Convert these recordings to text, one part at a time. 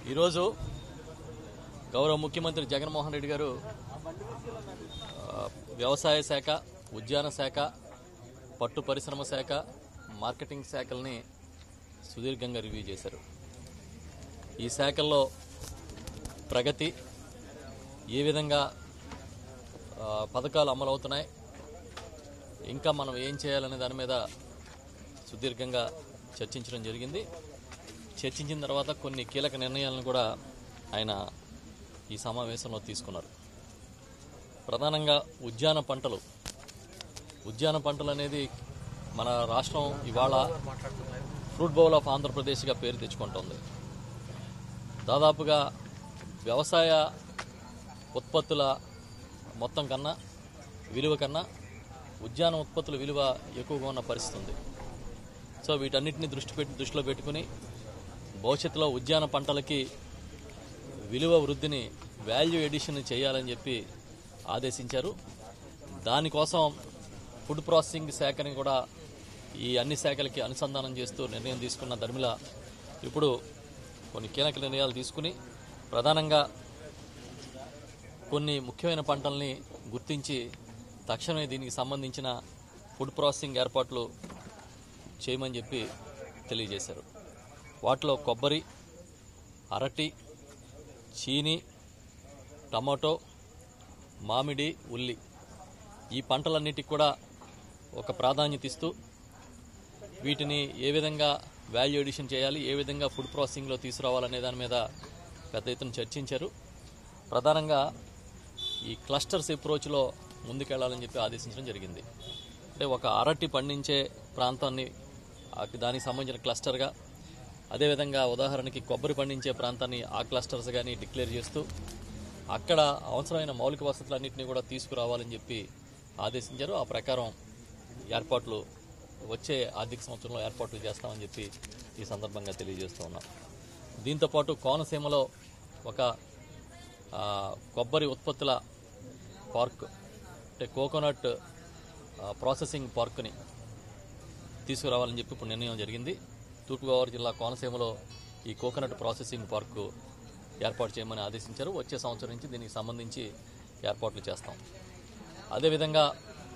ఈరోజు గౌరవ ముఖ్యమంత్రి జగన్మోహన్ రెడ్డి గారు ఆ, వ్యవసాయ శాఖ ఉద్యాన శాఖ పట్టు పరిశ్రమ శాఖ మార్కెటింగ్ శాఖల్ని సుదీర్ఘంగా రివ్యూ చేశారు ఈ శాఖల్లో ప్రగతి ఏ విధంగా ఆ, పథకాలు అమలవుతున్నాయి ఇంకా మనం ఏం చేయాలనే దాని మీద సుదీర్ఘంగా చర్చించడం జరిగింది చర్చించిన తర్వాత కొన్ని కీలక నిర్ణయాలను కూడా ఆయన ఈ సమావేశంలో తీసుకున్నారు ప్రధానంగా ఉద్యాన పంటలు ఉద్యాన పంటలు అనేది మన రాష్ట్రం ఇవాళ ఫ్రూట్ బౌల్ ఆఫ్ ఆంధ్రప్రదేశ్గా పేరు తెచ్చుకుంటోంది దాదాపుగా వ్యవసాయ ఉత్పత్తుల మొత్తం కన్నా విలువ కన్నా ఉద్యాన ఉత్పత్తుల విలువ ఎక్కువగా ఉన్న పరిస్థితి ఉంది సో వీటన్నిటిని దృష్టి పెట్టి దృష్టిలో పెట్టుకుని భవిష్యత్తులో ఉద్యాన పంటలకి విలువ వృద్ధిని వాల్యూ ఎడిషన్ చేయాలని చెప్పి ఆదేశించారు దానికోసం ఫుడ్ ప్రాసెసింగ్ శాఖని కూడా ఈ అన్ని శాఖలకి అనుసంధానం చేస్తూ నిర్ణయం తీసుకున్న ధర్మిల ఇప్పుడు కొన్ని కీలక నిర్ణయాలు తీసుకుని ప్రధానంగా కొన్ని ముఖ్యమైన పంటల్ని గుర్తించి తక్షణమే దీనికి సంబంధించిన ఫుడ్ ప్రాసెసింగ్ ఏర్పాట్లు చేయమని చెప్పి తెలియజేశారు వాటిలో కొబ్బరి అరటి చీని టమాటో మామిడి ఉల్లి ఈ పంటలన్నిటికి కూడా ఒక ప్రాధాన్యత ఇస్తూ వీటిని ఏ విధంగా వాల్యూ ఎడిషన్ చేయాలి ఏ విధంగా ఫుడ్ ప్రాసెసింగ్లో తీసుకురావాలనే దాని మీద పెద్ద ఎత్తున చర్చించారు ప్రధానంగా ఈ క్లస్టర్స్ అప్రోచ్లో ముందుకెళ్లాలని చెప్పి ఆదేశించడం జరిగింది అంటే ఒక అరటి పండించే ప్రాంతాన్ని ఆ- దానికి సంబంధించిన క్లస్టర్గా అదేవిధంగా ఉదాహరణకి కొబ్బరి పండించే ప్రాంతాన్ని ఆ క్లస్టర్స్ కానీ డిక్లేర్ చేస్తూ అక్కడ అవసరమైన మౌలిక వసతులన్నింటినీ కూడా తీసుకురావాలని చెప్పి ఆదేశించారు ఆ ప్రకారం ఏర్పాట్లు వచ్చే ఆర్థిక సంవత్సరంలో ఏర్పాట్లు చేస్తామని చెప్పి ఈ సందర్భంగా తెలియజేస్తూ ఉన్నాం దీంతోపాటు కోనసీమలో ఒక ఆ, కొబ్బరి ఉత్పత్తుల పార్క్ అంటే కోకోనట్ ఆ, ప్రాసెసింగ్ పార్క్ని తీసుకురావాలని చెప్పి ఇప్పుడు నిర్ణయం జరిగింది తూర్పుగోదావరి జిల్లా కోనసీమలో ఈ కోకోనట్ ప్రాసెసింగ్ పార్కు ఏర్పాటు చేయమని ఆదేశించారు వచ్చే సంవత్సరం నుంచి దీనికి సంబంధించి ఏర్పాట్లు చేస్తాం అదేవిధంగా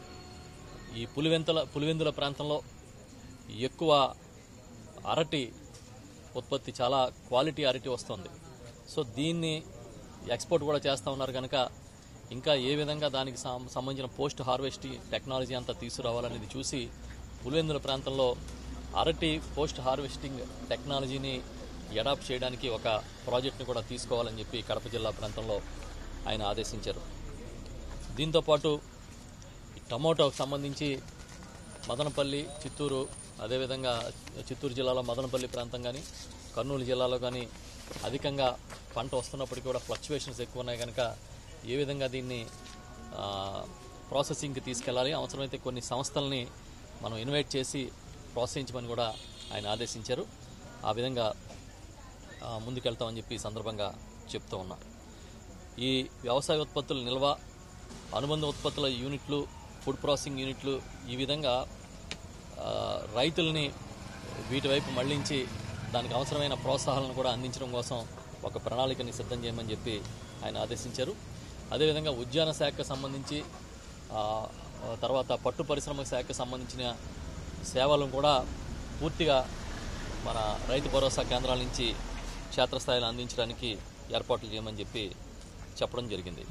ఈ పులివెంతల పులివెందుల ప్రాంతంలో ఎక్కువ అరటి ఉత్పత్తి చాలా క్వాలిటీ అరటి వస్తుంది సో దీన్ని ఎక్స్పోర్ట్ కూడా చేస్తూ ఉన్నారు కనుక ఇంకా ఏ విధంగా దానికి సం- సంబంధించిన పోస్ట్ హార్వెస్టింగ్ టెక్నాలజీ అంతా తీసుకురావాలనేది చూసి పులివెందుల ప్రాంతంలో అరటి పోస్ట్ హార్వెస్టింగ్ టెక్నాలజీని అడాప్ట్ చేయడానికి ఒక ప్రాజెక్ట్ని కూడా తీసుకోవాలని చెప్పి కడప జిల్లా ప్రాంతంలో ఆయన ఆదేశించారు దీంతోపాటు ఈ టమోటాకు సంబంధించి మదనపల్లి చిత్తూరు అదేవిధంగా చిత్తూరు జిల్లాలో మదనపల్లి ప్రాంతం కానీ కర్నూలు జిల్లాలో కానీ అధికంగా పంట వస్తున్నప్పటికీ కూడా ఫ్లక్చువేషన్స్ ఎక్కువ ఉన్నాయి కనుక ఏ విధంగా దీన్ని ఆ, ప్రాసెసింగ్కి తీసుకెళ్ళాలి అవసరమైతే కొన్ని సంస్థల్ని మనం ఇన్వైట్ చేసి ప్రోత్సహించమని కూడా ఆయన ఆదేశించారు ఆ విధంగా ఆ, ముందుకెళ్తామని చెప్పి ఈ సందర్భంగా చెప్తూ ఉన్నా ఈ వ్యవసాయ ఉత్పత్తుల నిల్వ అనుబంధ ఉత్పత్తుల యూనిట్లు ఫుడ్ ప్రాసెసింగ్ యూనిట్లు ఈ విధంగా ఆ, రైతుల్ని వీటి వైపు మళ్లించి దానికి అవసరమైన ప్రోత్సాహాలను కూడా అందించడం కోసం ఒక ప్రణాళికని సిద్ధం చేయమని చెప్పి ఆయన ఆదేశించారు అదేవిధంగా ఉద్యాన శాఖకు సంబంధించి ఆ, ఆ తర్వాత పట్టు పరిశ్రమ శాఖకు సంబంధించిన సేవలను కూడా పూర్తిగా మన రైతు భరోసా కేంద్రాల నుంచి క్షేత్రస్థాయిలో అందించడానికి ఏర్పాట్లు చేయమని చెప్పి చెప్పడం జరిగింది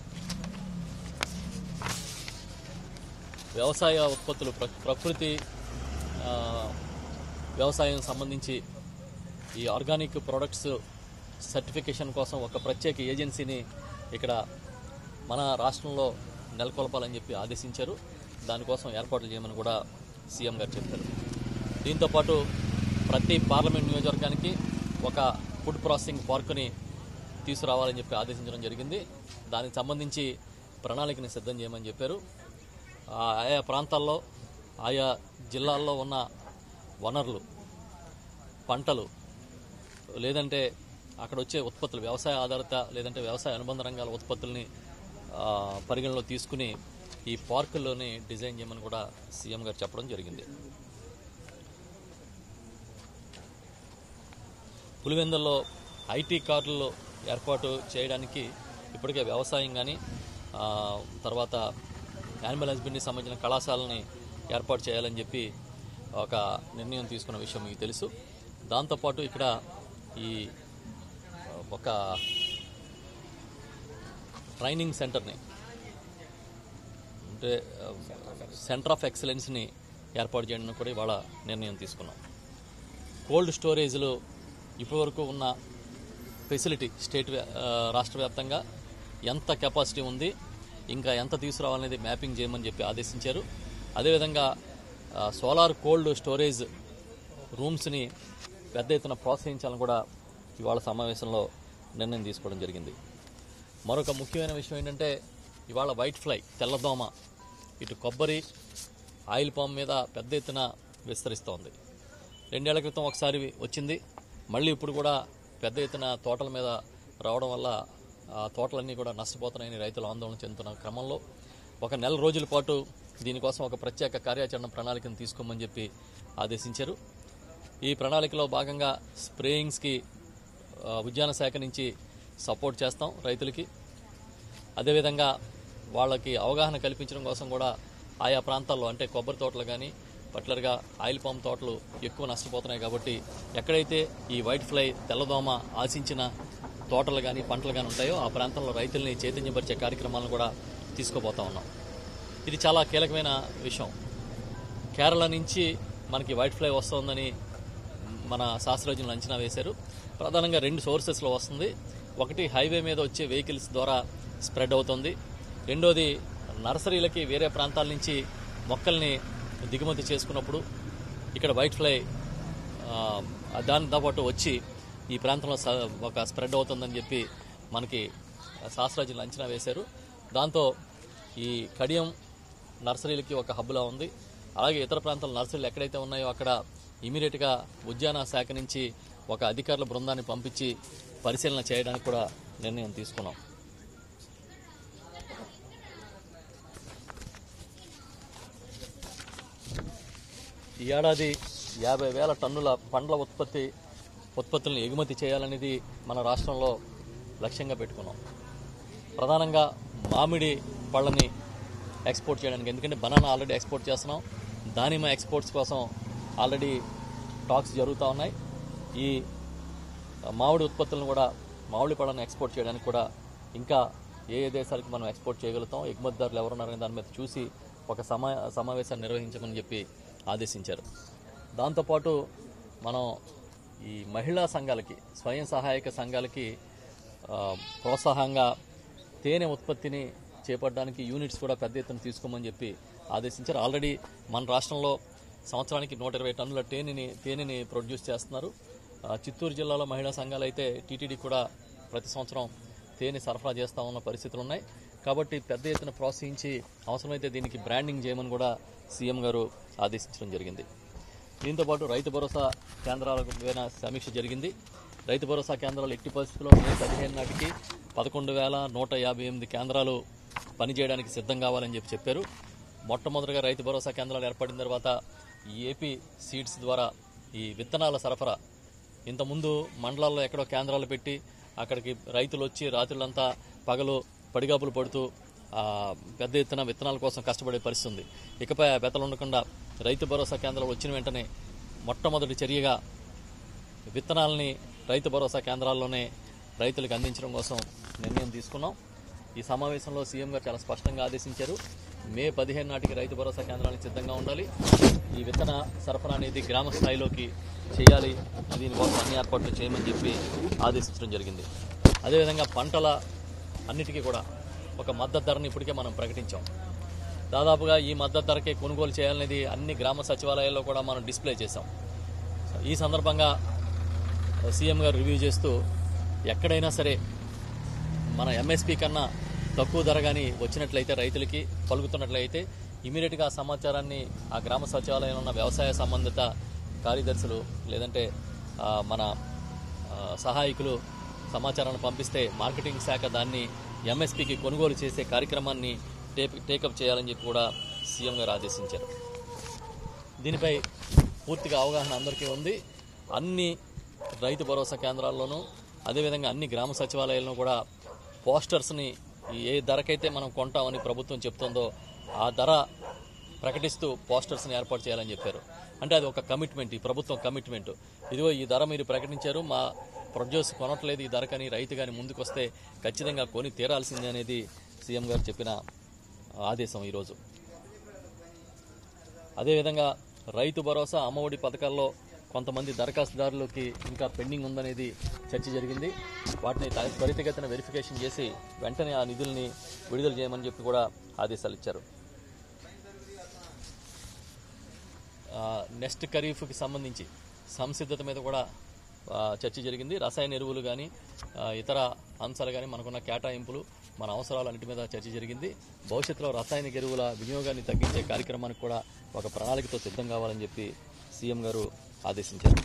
వ్యవసాయ ఉత్పత్తులు ప్ర- ప్రకృతి ఆ, వ్యవసాయం సంబంధించి ఈ ఆర్గానిక్ ప్రొడక్ట్స్ సర్టిఫికేషన్ కోసం ఒక ప్రత్యేక ఏజెన్సీని ఇక్కడ మన రాష్ట్రంలో నెలకొల్పాలని చెప్పి ఆదేశించారు దానికోసం ఏర్పాట్లు చేయమని కూడా సీఎం గారు చెప్పారు దీంతోపాటు ప్రతి పార్లమెంట్ నియోజకవర్గానికి ఒక ఫుడ్ ప్రాసెసింగ్ పార్కుని తీసుకురావాలని చెప్పి ఆదేశించడం జరిగింది దానికి సంబంధించి ప్రణాళికని సిద్ధం చేయమని చెప్పారు ఆ ఆయా ప్రాంతాల్లో ఆయా జిల్లాల్లో ఉన్న వనరులు పంటలు లేదంటే అక్కడ వచ్చే ఉత్పత్తులు వ్యవసాయ ఆధారిత లేదంటే వ్యవసాయ అనుబంధ రంగాల ఉత్పత్తుల్ని ఆ, పరిగణలో తీసుకుని ఈ పార్కుల్లోనే డిజైన్ చేయమని కూడా సీఎం గారు చెప్పడం జరిగింది పులివెందుల్లో ఐటీ కార్డులు ఏర్పాటు చేయడానికి ఇప్పటికే వ్యవసాయం కానీ తర్వాత యానిమల్ హస్బెండరీ సంబంధించిన కళాశాలని ఏర్పాటు చేయాలని చెప్పి ఒక నిర్ణయం తీసుకున్న విషయం మీకు తెలుసు దాంతోపాటు ఇక్కడ ఈ ఒక ట్రైనింగ్ సెంటర్ని అంటే సెంటర్ ఆఫ్ ఎక్సలెన్స్ని ఏర్పాటు చేయడానికి కూడా ఇవాళ నిర్ణయం తీసుకున్నాం కోల్డ్ స్టోరేజ్లో ఇప్పటివరకు ఉన్న ఫెసిలిటీ స్టేట్ వ్యా- ఆ, రాష్ట్ర వ్యాప్తంగా ఎంత కెపాసిటీ ఉంది ఇంకా ఎంత తీసుకురావాలనేది మ్యాపింగ్ చేయమని చెప్పి ఆదేశించారు అదేవిధంగా ఆ, సోలార్ కోల్డ్ స్టోరేజ్ రూమ్స్ని పెద్ద ఎత్తున ప్రోత్సహించాలని కూడా ఇవాళ సమావేశంలో నిర్ణయం తీసుకోవడం జరిగింది మరొక ముఖ్యమైన విషయం ఏంటంటే ఇవాళ వైట్ ఫ్లై తెల్లదోమ ఇటు కొబ్బరి ఆయిల్ పామ్ మీద పెద్ద ఎత్తున విస్తరిస్తోంది రెండేళ్ల క్రితం ఒకసారి వచ్చింది మళ్ళీ ఇప్పుడు కూడా పెద్ద ఎత్తున తోటల మీద రావడం వల్ల ఆ తోటలన్నీ కూడా నష్టపోతున్నాయని రైతులు ఆందోళన చెందుతున్న క్రమంలో ఒక నెల రోజుల పాటు దీనికోసం ఒక ప్రత్యేక కార్యాచరణ ప్రణాళికను తీసుకోమని చెప్పి ఆదేశించారు ఈ ప్రణాళికలో భాగంగా స్ప్రేయింగ్స్కి ఆ, ఉద్యాన శాఖ నుంచి సపోర్ట్ చేస్తాం రైతులకి అదేవిధంగా వాళ్ళకి అవగాహన కల్పించడం కోసం కూడా ఆయా ప్రాంతాల్లో అంటే కొబ్బరి తోటలు కానీ పర్టికులర్గా ఆయిల్ పామ్ తోటలు ఎక్కువ నష్టపోతున్నాయి కాబట్టి ఎక్కడైతే ఈ వైట్ ఫ్లై తెల్లదోమ ఆశించిన తోటలు కానీ పంటలు కానీ ఉంటాయో ఆ ప్రాంతంలో రైతుల్ని చైతన్యపరిచే కార్యక్రమాలను కూడా తీసుకోబోతా ఉన్నాం ఇది చాలా కీలకమైన విషయం కేరళ నుంచి మనకి వైట్ ఫ్లై వస్తుందని మన శాస్త్రజ్ఞులు అంచనా వేశారు ప్రధానంగా రెండు సోర్సెస్లో వస్తుంది ఒకటి హైవే మీద వచ్చే వెహికల్స్ ద్వారా స్ప్రెడ్ అవుతుంది రెండోది నర్సరీలకి వేరే ప్రాంతాల నుంచి మొక్కల్ని దిగుమతి చేసుకున్నప్పుడు ఇక్కడ వైట్ ఫ్లై ఆ, దానితో పాటు వచ్చి ఈ ప్రాంతంలో స- ఒక స్ప్రెడ్ అవుతుందని చెప్పి మనకి శాస్త్రజ్ఞులు అంచనా వేశారు దాంతో ఈ కడియం నర్సరీలకి ఒక హబ్లా ఉంది అలాగే ఇతర ప్రాంతాల నర్సరీలు ఎక్కడైతే ఉన్నాయో అక్కడ ఇమీడియట్గా ఉద్యాన శాఖ నుంచి ఒక అధికారుల బృందాన్ని పంపించి పరిశీలన చేయడానికి కూడా నిర్ణయం తీసుకున్నాం ఈ ఏడాది యాభై వేల టన్నుల పండ్ల ఉత్పత్తి ఉత్పత్తులను ఎగుమతి చేయాలనేది మన రాష్ట్రంలో లక్ష్యంగా పెట్టుకున్నాం ప్రధానంగా మామిడి పళ్ళని ఎక్స్పోర్ట్ చేయడానికి ఎందుకంటే బనానా ఆల్రెడీ ఎక్స్పోర్ట్ చేస్తున్నాం దానిమ్మ ఎక్స్పోర్ట్స్ కోసం ఆల్రెడీ టాక్స్ జరుగుతూ ఉన్నాయి ఈ మామిడి ఉత్పత్తులను కూడా మామిడి పళ్ళని ఎక్స్పోర్ట్ చేయడానికి కూడా ఇంకా ఏ ఏ దేశాలకు మనం ఎక్స్పోర్ట్ చేయగలుగుతాం ఎగుమతిదారులు ఎవరున్నారనే దాని మీద చూసి ఒక సమా సమావేశాన్ని నిర్వహించమని చెప్పి ఆదేశించారు దాంతోపాటు మనం ఈ మహిళా సంఘాలకి స్వయం సహాయక సంఘాలకి ఆ, ప్రోత్సాహంగా తేనె ఉత్పత్తిని చేపట్టడానికి యూనిట్స్ కూడా పెద్ద ఎత్తున తీసుకోమని చెప్పి ఆదేశించారు ఆల్రెడీ మన రాష్ట్రంలో సంవత్సరానికి నూట ఇరవై టన్నుల తేనెని తేనెని ప్రొడ్యూస్ చేస్తున్నారు ఆ, చిత్తూరు జిల్లాలో మహిళా సంఘాలు అయితే టీటీడీ కూడా ప్రతి సంవత్సరం తేనె సరఫరా చేస్తా ఉన్న పరిస్థితులు ఉన్నాయి కాబట్టి పెద్ద ఎత్తున ప్రోత్సహించి అవసరమైతే దీనికి బ్రాండింగ్ చేయమని కూడా సీఎం గారు ఆదేశించడం జరిగింది దీంతో పాటు రైతు భరోసా కేంద్రాలకు పైన సమీక్ష జరిగింది రైతు భరోసా కేంద్రాలు ఎట్టి పరిస్థితుల్లో మే పదిహేను నాటికి పదకొండు వేల నూట యాభై ఎనిమిది కేంద్రాలు పనిచేయడానికి సిద్ధం కావాలని చెప్పి చెప్పారు మొట్టమొదటిగా రైతు భరోసా కేంద్రాలు ఏర్పడిన తర్వాత ఈ ఏపీ సీడ్స్ ద్వారా ఈ విత్తనాల సరఫరా ఇంతకుముందు మండలాల్లో ఎక్కడో కేంద్రాలు పెట్టి అక్కడికి రైతులు వచ్చి రాత్రులంతా పగలు పడిగాపులు పడుతూ ఆ, పెద్ద ఎత్తున విత్తనాల కోసం కష్టపడే పరిస్థితి ఉంది ఇకపై ఆ బెతలు ఉండకుండా రైతు భరోసా కేంద్రాలు వచ్చిన వెంటనే మొట్టమొదటి చర్యగా విత్తనాలని రైతు భరోసా కేంద్రాల్లోనే రైతులకు అందించడం కోసం నిర్ణయం తీసుకున్నాం ఈ సమావేశంలో సీఎం గారు చాలా స్పష్టంగా ఆదేశించారు మే పదిహేను నాటికి రైతు భరోసా కేంద్రాలకు సిద్ధంగా ఉండాలి ఈ విత్తన సరఫరా అనేది గ్రామ స్థాయిలోకి చేయాలి దీనికోసం అన్ని ఏర్పాట్లు చేయమని చెప్పి ఆదేశించడం జరిగింది అదేవిధంగా పంటల అన్నిటికీ కూడా ఒక మద్దతు ధరని ఇప్పటికే మనం ప్రకటించాం దాదాపుగా ఈ మద్దతు ధరకే కొనుగోలు చేయాలనేది అన్ని గ్రామ సచివాలయాల్లో కూడా మనం డిస్ప్లే చేశాం ఈ సందర్భంగా సీఎం గారు రివ్యూ చేస్తూ ఎక్కడైనా సరే మన ఎంఎస్పి కన్నా తక్కువ ధర కానీ వచ్చినట్లయితే రైతులకి పలుకుతున్నట్లయితే ఇమీడియట్గా ఆ సమాచారాన్ని ఆ గ్రామ సచివాలయంలో ఉన్న వ్యవసాయ సంబంధిత కార్యదర్శులు లేదంటే ఆ, మన ఆ, సహాయకులు సమాచారాన్ని పంపిస్తే మార్కెటింగ్ శాఖ దాన్ని ఎంఎస్పికి కొనుగోలు చేసే కార్యక్రమాన్ని టేక్ టేకప్ చేయాలని చెప్పి కూడా సీఎం గారు ఆదేశించారు దీనిపై పూర్తిగా అవగాహన అందరికీ ఉంది అన్ని రైతు భరోసా కేంద్రాల్లోనూ అదేవిధంగా అన్ని గ్రామ సచివాలయాలను కూడా పోస్టర్స్ని ఏ ధరకైతే మనం కొంటామని ప్రభుత్వం చెప్తుందో ఆ ధర ప్రకటిస్తూ పోస్టర్స్ని ఏర్పాటు చేయాలని చెప్పారు అంటే అది ఒక కమిట్మెంట్ ఈ ప్రభుత్వం కమిట్మెంట్ ఇదిగో ఈ ధర మీరు ప్రకటించారు మా ప్రొడ్యూస్ కొనట్లేదు ఈ ధరకని రైతు కానీ ముందుకు వస్తే ఖచ్చితంగా కొని తీరాల్సిందే అనేది సీఎం గారు చెప్పిన ఆదేశం ఈరోజు అదేవిధంగా రైతు భరోసా అమ్మఒడి పథకాల్లో కొంతమంది దరఖాస్తుదారులకి ఇంకా పెండింగ్ ఉందనేది చర్చ జరిగింది వాటిని త- త్వరితగతిన వెరిఫికేషన్ చేసి వెంటనే ఆ నిధుల్ని విడుదల చేయమని చెప్పి కూడా ఆదేశాలు ఇచ్చారు ఆ, నెక్స్ట్ ఖరీఫ్కి సంబంధించి సంసిద్ధత మీద కూడా ఆ, చర్చ జరిగింది రసాయన ఎరువులు కానీ ఇతర అంశాలు కానీ మనకున్న కేటాయింపులు మన అవసరాలన్నిటి మీద చర్చ జరిగింది భవిష్యత్తులో రసాయనిక ఎరువుల వినియోగాన్ని తగ్గించే కార్యక్రమానికి కూడా ఒక ప్రణాళికతో సిద్ధం కావాలని చెప్పి సీఎం గారు ఆదేశించారు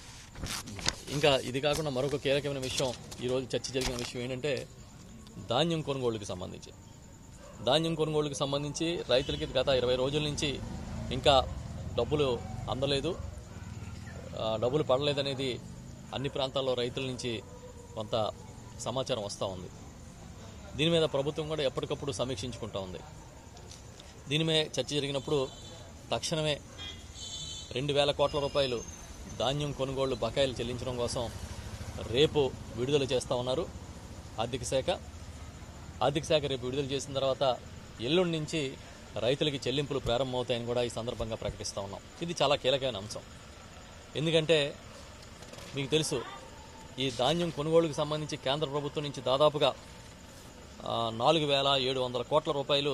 ఇంకా ఇది కాకుండా మరొక కీలకమైన విషయం ఈరోజు చర్చ జరిగిన విషయం ఏంటంటే ధాన్యం కొనుగోలుకి సంబంధించి ధాన్యం కొనుగోలుకి సంబంధించి రైతులకి గత ఇరవై రోజుల నుంచి ఇంకా డబ్బులు అందలేదు ఆ, డబ్బులు పడలేదనేది అన్ని ప్రాంతాల్లో రైతుల నుంచి కొంత సమాచారం వస్తూ ఉంది దీని మీద ప్రభుత్వం కూడా ఎప్పటికప్పుడు సమీక్షించుకుంటా ఉంది దీని మీద చర్చ జరిగినప్పుడు తక్షణమే రెండు వేల కోట్ల రూపాయలు ధాన్యం కొనుగోళ్లు బకాయిలు చెల్లించడం కోసం రేపు విడుదల చేస్తా ఉన్నారు ఆర్థిక శాఖ ఆర్థిక శాఖ రేపు విడుదల చేసిన తర్వాత ఎల్లుండి నుంచి రైతులకి చెల్లింపులు ప్రారంభమవుతాయని కూడా ఈ సందర్భంగా ప్రకటిస్తా ఉన్నాం ఇది చాలా కీలకమైన అంశం ఎందుకంటే మీకు తెలుసు ఈ ధాన్యం కొనుగోలుకు సంబంధించి కేంద్ర ప్రభుత్వం నుంచి దాదాపుగా ఆ, నాలుగు వేల ఏడు వందల కోట్ల రూపాయలు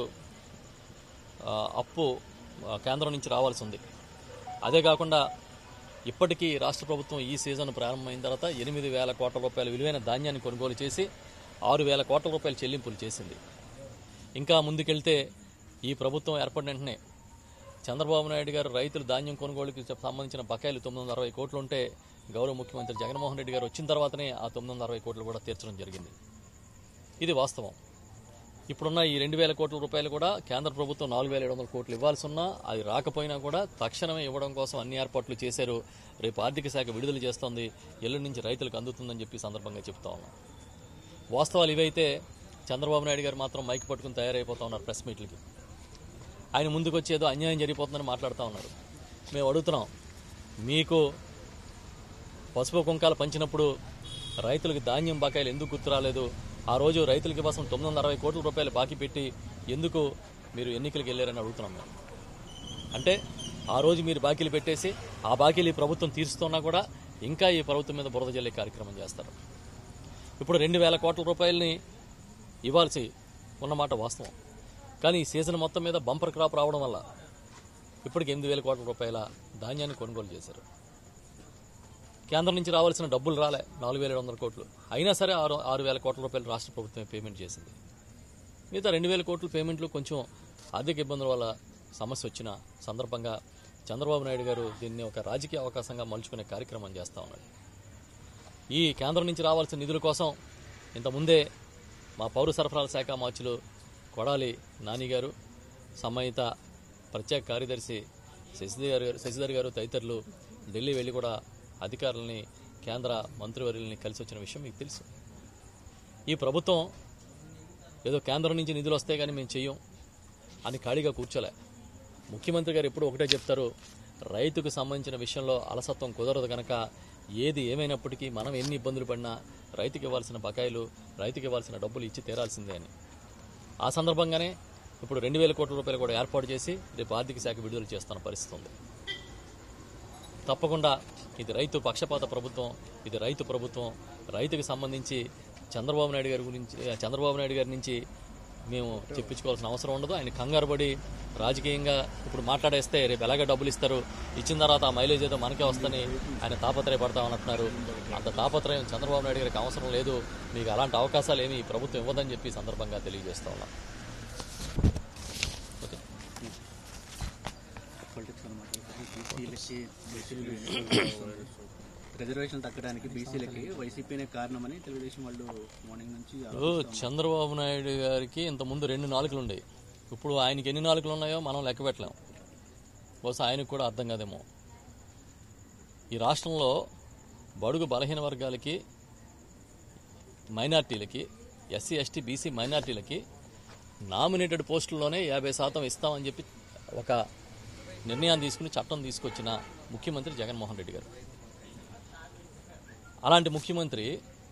ఆ, అప్పు ఆ, కేంద్రం నుంచి రావాల్సి ఉంది అదే కాకుండా ఇప్పటికీ రాష్ట్ర ప్రభుత్వం ఈ సీజన్ ప్రారంభమైన తర్వాత ఎనిమిది వేల కోట్ల రూపాయల విలువైన ధాన్యాన్ని కొనుగోలు చేసి ఆరు వేల కోట్ల రూపాయల చెల్లింపులు చేసింది ఇంకా ముందుకెళ్తే ఈ ప్రభుత్వం ఏర్పడిన వెంటనే చంద్రబాబు నాయుడు గారు రైతులు ధాన్యం కొనుగోలుకి సంబంధించిన బకాయిలు తొమ్మిది వందల అరవై కోట్లు ఉంటే గౌరవ ముఖ్యమంత్రి జగన్మోహన్ రెడ్డి గారు వచ్చిన తర్వాతనే ఆ తొమ్మిది వందల అరవై కోట్లు కూడా తీర్చడం జరిగింది ఇది వాస్తవం ఇప్పుడున్న ఈ రెండు వేల కోట్ల రూపాయలు కూడా కేంద్ర ప్రభుత్వం నాలుగు వేల ఏడు వందల కోట్లు ఇవ్వాల్సి ఉన్నా అది రాకపోయినా కూడా తక్షణమే ఇవ్వడం కోసం అన్ని ఏర్పాట్లు చేశారు రేపు ఆర్థిక శాఖ విడుదల చేస్తోంది ఎల్లుండి నుంచి రైతులకు అందుతుందని చెప్పి ఈ సందర్భంగా చెప్తా ఉన్నాం వాస్తవాలు ఇవైతే చంద్రబాబు నాయుడు గారు మాత్రం మైక్ పట్టుకుని తయారైపోతా ఉన్నారు ప్రెస్ మీట్లకి ఆయన ముందుకు వచ్చి ఏదో అన్యాయం జరిగిపోతుందని మాట్లాడుతూ ఉన్నారు మేము అడుగుతున్నాం మీకు పసుపు కుంకాలు పంచినప్పుడు రైతులకు ధాన్యం బకాయిలు ఎందుకు గుర్తు రాలేదు ఆ రోజు రైతులకి కోసం తొమ్మిది వందల అరవై కోట్ల రూపాయలు బాకీ పెట్టి ఎందుకు మీరు ఎన్నికలకు వెళ్ళారని అడుగుతున్నాం మేము అంటే ఆ రోజు మీరు బాకీలు పెట్టేసి ఆ బాకీలు ఈ ప్రభుత్వం తీరుస్తున్నా కూడా ఇంకా ఈ ప్రభుత్వం మీద బురద జల్లే కార్యక్రమం చేస్తారు ఇప్పుడు రెండు వేల కోట్ల రూపాయలని ఇవ్వాల్సి ఉన్నమాట వాస్తవం కానీ ఈ సీజన్ మొత్తం మీద బంపర్ క్రాప్ రావడం వల్ల ఇప్పటికి ఎనిమిది వేల కోట్ల రూపాయల ధాన్యాన్ని కొనుగోలు చేశారు కేంద్రం నుంచి రావాల్సిన డబ్బులు రాలే నాలుగు వేల ఏడు వందల కోట్లు అయినా సరే ఆరు ఆరు వేల కోట్ల రూపాయలు రాష్ట్ర ప్రభుత్వమే పేమెంట్ చేసింది మిగతా రెండు వేల కోట్ల పేమెంట్లు కొంచెం ఆర్థిక ఇబ్బందుల వల్ల సమస్య వచ్చిన సందర్భంగా చంద్రబాబు నాయుడు గారు దీన్ని ఒక రాజకీయ అవకాశంగా మలుచుకునే కార్యక్రమం చేస్తా ఉన్నాడు ఈ కేంద్రం నుంచి రావాల్సిన నిధుల కోసం ఇంతకుముందే మా పౌర సరఫరాల శాఖ మార్చులు కొడాలి నాని గారు సంబంధిత ప్రత్యేక కార్యదర్శి శశిధర్ గారు శశిధర్ గారు తదితరులు ఢిల్లీ వెళ్ళి కూడా అధికారులని కేంద్ర మంత్రివర్యుల్ని కలిసి వచ్చిన విషయం మీకు తెలుసు ఈ ప్రభుత్వం ఏదో కేంద్రం నుంచి నిధులు వస్తాయి కానీ మేము చెయ్యం అని ఖాళీగా కూర్చోలే ముఖ్యమంత్రి గారు ఎప్పుడు ఒకటే చెప్తారు రైతుకు సంబంధించిన విషయంలో అలసత్వం కుదరదు కనుక ఏది ఏమైనప్పటికీ మనం ఎన్ని ఇబ్బందులు పడినా రైతుకి ఇవ్వాల్సిన బకాయిలు రైతుకి ఇవ్వాల్సిన డబ్బులు ఇచ్చి తీరాల్సిందే అని ఆ సందర్భంగానే ఇప్పుడు రెండు వేల కోట్ల రూపాయలు కూడా ఏర్పాటు చేసి రేపు ఆర్థిక శాఖ విడుదల చేస్తున్న పరిస్థితి ఉంది తప్పకుండా ఇది రైతు పక్షపాత ప్రభుత్వం ఇది రైతు ప్రభుత్వం రైతుకి సంబంధించి చంద్రబాబు నాయుడు గారి గురించి చంద్రబాబు నాయుడు గారి నుంచి మేము చెప్పించుకోవాల్సిన అవసరం ఉండదు ఆయన కంగారు పడి రాజకీయంగా ఇప్పుడు మాట్లాడేస్తే రేపు ఎలాగ డబ్బులు ఇస్తారు ఇచ్చిన తర్వాత ఆ మైలేజ్ ఏదో మనకే వస్తుందని ఆయన తాపత్రయపడతామన్నట్టున్నారు అంత తాపత్రయం చంద్రబాబు నాయుడు గారికి అవసరం లేదు మీకు అలాంటి అవకాశాలు ఏమి ఈ ప్రభుత్వం ఇవ్వదని చెప్పి ఈ సందర్భంగా తెలియజేస్తా ఉన్నాం ఓకే పొలిటిక్స్ అనమాట బీసీలకి బీసీలు రిజర్వేషన్ తగ్గడానికి బీసీలకి వైసీపీనే కారణమని తెలుగుదేశం వాళ్ళు మార్నింగ్ నుంచి ఇప్పుడు చంద్రబాబు నాయుడు గారికి ఇంతకుముందు రెండు నాలుకలు ఉండేవి ఇప్పుడు ఆయనకి ఎన్ని నాలుకలు ఉన్నాయో మనం లెక్క పెట్టలేం బహుశా ఆయనకు కూడా అర్థం కాదేమో ఈ రాష్ట్రంలో బడుగు బలహీన వర్గాలకి మైనార్టీలకి ఎస్సీ ఎస్టీ బీసీ మైనార్టీలకి నామినేటెడ్ పోస్టుల్లోనే యాభై శాతం ఇస్తామని చెప్పి ఒక నిర్ణయాన్ని తీసుకుని చట్టం తీసుకొచ్చిన ముఖ్యమంత్రి జగన్మోహన్ రెడ్డి గారు అలాంటి ముఖ్యమంత్రి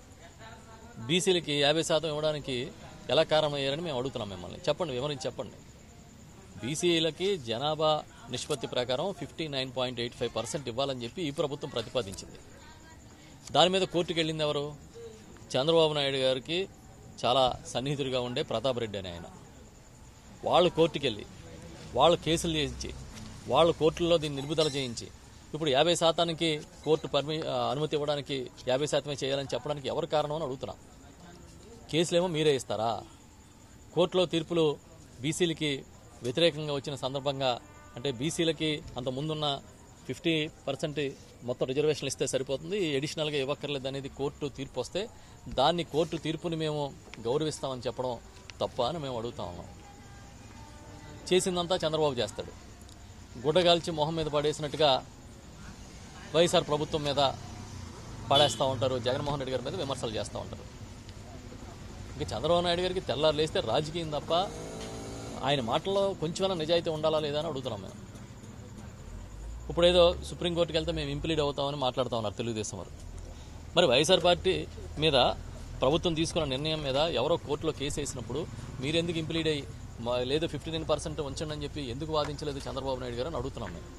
బీసీలకి యాభై శాతం ఇవ్వడానికి ఎలా కారణమయ్యారని మేము అడుగుతున్నాం మిమ్మల్ని చెప్పండి వివరించి చెప్పండి బీసీలకి జనాభా నిష్పత్తి ప్రకారం fifty nine point eight five percent ఇవ్వాలని చెప్పి ఈ ప్రభుత్వం ప్రతిపాదించింది దాని మీద కోర్టుకు వెళ్ళింది ఎవరు చంద్రబాబు నాయుడు గారికి చాలా సన్నిహితుడిగా ఉండే ప్రతాప్ రెడ్డి అని ఆయన వాళ్ళు కోర్టుకు వెళ్ళి వాళ్ళు కేసులు చేయించి వాళ్ళు కోర్టుల్లో దీన్ని నిలుపుదల చేయించి ఇప్పుడు యాభై శాతానికి కోర్టు పర్మి ఆ, అనుమతి ఇవ్వడానికి యాభై శాతమే చేయాలని చెప్పడానికి ఎవరు కారణం అని అడుగుతున్నా కేసులేమో మీరే ఇస్తారా కోర్టులో తీర్పులు బీసీలకి వ్యతిరేకంగా వచ్చిన సందర్భంగా అంటే బీసీలకి అంత ముందున్న ఫిఫ్టీ పర్సెంట్ మొత్తం రిజర్వేషన్లు ఇస్తే సరిపోతుంది ఎడిషనల్గా ఇవ్వక్కర్లేదు అనేది కోర్టు తీర్పు వస్తే దాన్ని కోర్టు తీర్పుని మేము గౌరవిస్తామని చెప్పడం తప్ప అని మేము అడుగుతా ఉన్నాం చేసిందంతా చంద్రబాబు చేస్తాడు గుడ్డగాల్చి మొహం మీద పడేసినట్టుగా వైఎస్ఆర్ ప్రభుత్వం మీద పడేస్తూ ఉంటారు జగన్మోహన్ రెడ్డి గారి మీద విమర్శలు చేస్తూ ఉంటారు ఇంకా చంద్రబాబు నాయుడు గారికి తెల్లారు లేస్తే రాజకీయం తప్ప ఆయన మాటల్లో కొంచెమైనా నిజాయితీ ఉండాలా లేదా అని అడుగుతున్నాం మేము ఇప్పుడు ఏదో సుప్రీంకోర్టుకి వెళ్తే మేము ఇంప్లీడ్ అవుతామని మాట్లాడుతూ ఉన్నారు తెలుగుదేశం వారు మరి వైఎస్ఆర్ పార్టీ మీద ప్రభుత్వం తీసుకున్న నిర్ణయం మీద ఎవరో కోర్టులో కేసు వేసినప్పుడు మీరెందుకు ఇంప్లీడ్ అయ్యి మా లేదు ఫిఫ్టీ నైన్ పర్సెంట్ ఉంచండి అని చెప్పి ఎందుకు వాదించలేదు చంద్రబాబు నాయుడు గారు అని అడుగుతున్నాం మేము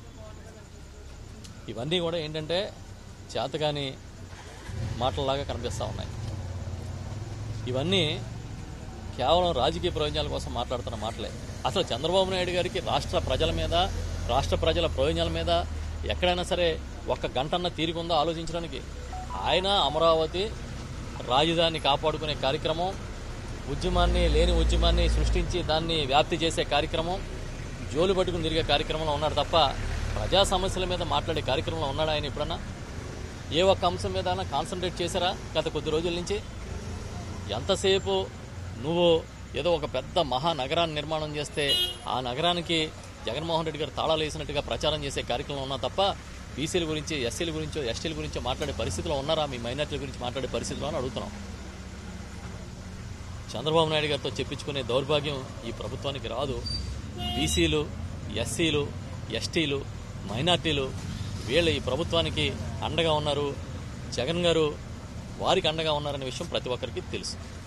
ఇవన్నీ కూడా ఏంటంటే చేతగాని మాటలలాగా కనిపిస్తూ ఉన్నాయి ఇవన్నీ కేవలం రాజకీయ ప్రయోజనాల కోసం మాట్లాడుతున్న మాటలే అసలు చంద్రబాబు నాయుడు గారికి రాష్ట్ర ప్రజల మీద రాష్ట్ర ప్రజల ప్రయోజనాల మీద ఎక్కడైనా సరే ఒక్క గంటన్న తీరికుందో ఆలోచించడానికి ఆయన అమరావతి రాజధాని కాపాడుకునే కార్యక్రమం ఉద్యమాన్ని లేని ఉద్యమాన్ని సృష్టించి దాన్ని వ్యాప్తి చేసే కార్యక్రమం జోలు పట్టుకుని తిరిగే కార్యక్రమంలో ఉన్నాడు తప్ప ప్రజా సమస్యల మీద మాట్లాడే కార్యక్రమంలో ఉన్నాడు ఆయన ఎప్పుడన్నా ఏ ఒక్క అంశం మీద కాన్సన్ట్రేట్ చేశారా గత కొద్ది రోజుల నుంచి ఎంతసేపు నువ్వు ఏదో ఒక పెద్ద మహానగరాన్ని నిర్మాణం చేస్తే ఆ నగరానికి జగన్మోహన్ రెడ్డి గారు తాళాలు వేసినట్టుగా ప్రచారం చేసే కార్యక్రమం ఉన్నా తప్ప బీసీల గురించి ఎస్సీల గురించో ఎస్టీల గురించో మాట్లాడే పరిస్థితిలో ఉన్నారా మీ మైనార్టీల గురించి మాట్లాడే పరిస్థితిలో అని అడుగుతున్నాం చంద్రబాబు నాయుడు గారితో చెప్పించుకునే దౌర్భాగ్యం ఈ ప్రభుత్వానికి రాదు బీసీలు ఎస్సీలు ఎస్టీలు మైనార్టీలు వీళ్ళు ఈ ప్రభుత్వానికి అండగా ఉన్నారు జగన్ గారు వారికి అండగా ఉన్నారనే విషయం ప్రతి ఒక్కరికి తెలుసు